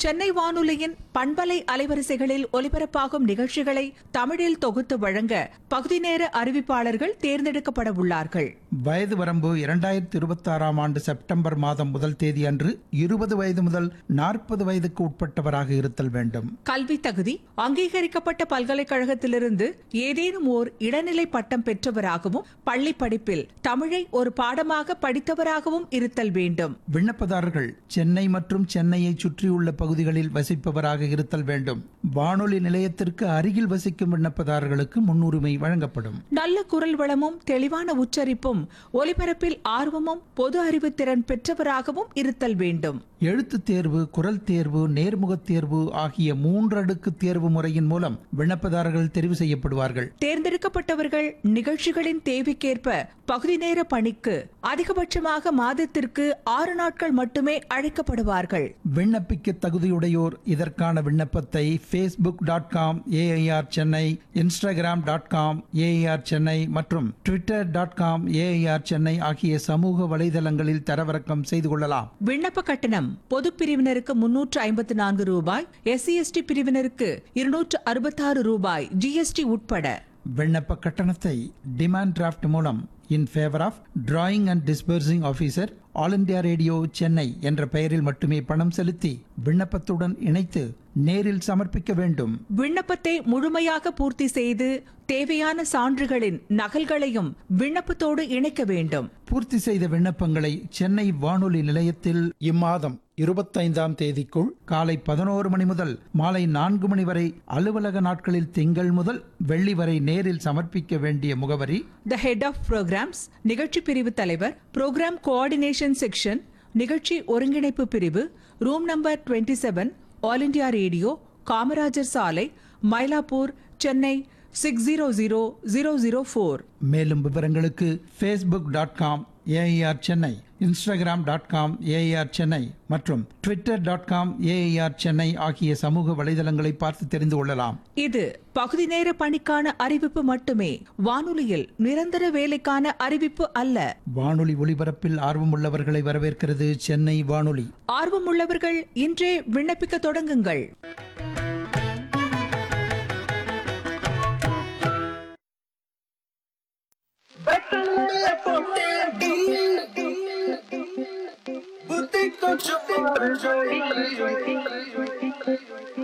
சென்னை வானொலியின் பண்பலை அலைவரிசைகளில் ஒலிபரப்பாகும் நிகழ்ச்சிகளை தமிழில் தொகுத்து வழங்க பகுதி நேர அறிவிப்பாளர்கள் தேர்ந்தெடுக்கப்பட உள்ளார்கள் வயது வரம்பு இரண்டாயிரத்தி இருபத்தாறாம் ஆண்டு செப்டம்பர் மாதம் முதல் தேதி அன்று இருபது வயது முதல் நாற்பது வயதுக்கு உட்பட்டவராக இருத்தல் வேண்டும் கல்வி தகுதி அங்கீகரிக்கப்பட்ட பல்கலைக்கழகத்திலிருந்து ஏதேனும் ஓர் இடைநிலை பட்டம் பெற்றவராகவும் பள்ளி படிப்பில் தமிழை ஒரு பாடமாக படித்தவராகவும் இருத்தல் வேண்டும் விண்ணப்பதாரர்கள் சென்னை மற்றும் சென்னையை சுற்றியுள்ள பகுதிகளில் வசிப்பவராக இருத்தல் வேண்டும் வானொலி நிலையத்திற்கு அருகில் வசிக்கும் விண்ணப்பதாரர்களுக்கு முன்னுரிமை வழங்கப்படும் நல்ல குரல் வளமும் தெளிவான உச்சரிப்பும் ஒலிபரப்பில் ஆர்வமும் பொது அறிவு திறன் பெற்றவராகவும் இருத்தல் வேண்டும் எழுத்துத் தேர்வு குரல் தேர்வு நேர்முகத் தேர்வு ஆகிய மூன்றடுக்கு தேர்வு முறையின் மூலம் விண்ணப்பதாரர்கள் தெரிவு செய்யப்படுவார்கள் தேர்ந்தெடுக்கப்பட்டவர்கள் நிகழ்ச்சிகளின் தேவைக்கேற்ப பகுதி நேர பணிக்கு அதிகபட்சமாக மாதத்திற்கு ஆறு நாட்கள் மட்டுமே அழைக்கப்படுவார்கள் விண்ணப்பிக்க தகுதியுடையோர் இதற்கான விண்ணப்பத்தை Facebook dot com AIR Chennai Instagram dot com AIR Chennai மற்றும் Twitter dot com AIR Chennai ஆகிய சமூக வலைதளங்களில் தரவிறக்கம் செய்து கொள்ளலாம் விண்ணப்ப கட்டணம் பொது பிரிவினருக்கு முன்னூற்று ஐம்பத்தி நான்கு ரூபாய் எஸ்சி எஸ்டி பிரிவினருக்கு இருநூற்று அறுபத்தாறு ரூபாய் ஜிஎஸ்டி உட்பட விண்ணப்ப கட்டணத்தை டிமாண்ட் டிராஃப்ட் மூலம் in favour of drawing and disbursing officer all India radio Chennai என்ற பெயரில் மட்டுமே பணம் செலுத்தி விண்ணப்பத்துடன் இணைத்து நேரில் சமர்ப்பிக்க வேண்டும் விண்ணப்பத்தை முழுமையாக பூர்த்தி செய்து தேவையான சான்றுகளின் நகல்களையும் விண்ணப்பத்தோடு இணைக்க வேண்டும் பூர்த்தி செய்த விண்ணப்பங்களை சென்னை வானொலி நிலையத்தில் இம்மாதம் இருபத்தைந்தாம் தேதிக்குள் காலை பதினோரு மணி முதல் மாலை நான்கு மணி வரை அலுவலக நாட்களில் திங்கள் முதல் வெள்ளி வரை நேரில் சமர்ப்பிக்க வேண்டிய முகவரி த ஹெட் ஆஃப் ப்ரோக்ராம்ஸ் நிகழ்ச்சி பிரிவு தலைவர் ப்ரோக்ராம் கோஆர்டினேஷன் செக்ஷன் நிகழ்ச்சி ஒருங்கிணைப்பு பிரிவு room number 27 seven all India radio Kamarajar சாலை Mylapore Chennai six zero zero zero zero four மேலும் விவரங்களுக்கு Facebook dot com AIR Chennai Instagram dot com AIR Chennai மற்றும் Twitter dot com AIR Chennai ஆகிய சமூக வலைதளங்களை பார்த்து தெரிந்து கொள்ளலாம் இது பகுதி நேர பணிக்கான அறிவிப்பு மட்டுமே வானொலியில் நிரந்தர வேலைக்கான அறிவிப்பு அல்ல வானொலி ஒலிபரப்பில் ஆர்வமுள்ளவர்களை வரவேற்கிறது சென்னை வானொலி ஆர்வமுள்ளவர்கள் இன்றே விண்ணப்பிக்க தொடங்குங்கள் Boutique con chocolate,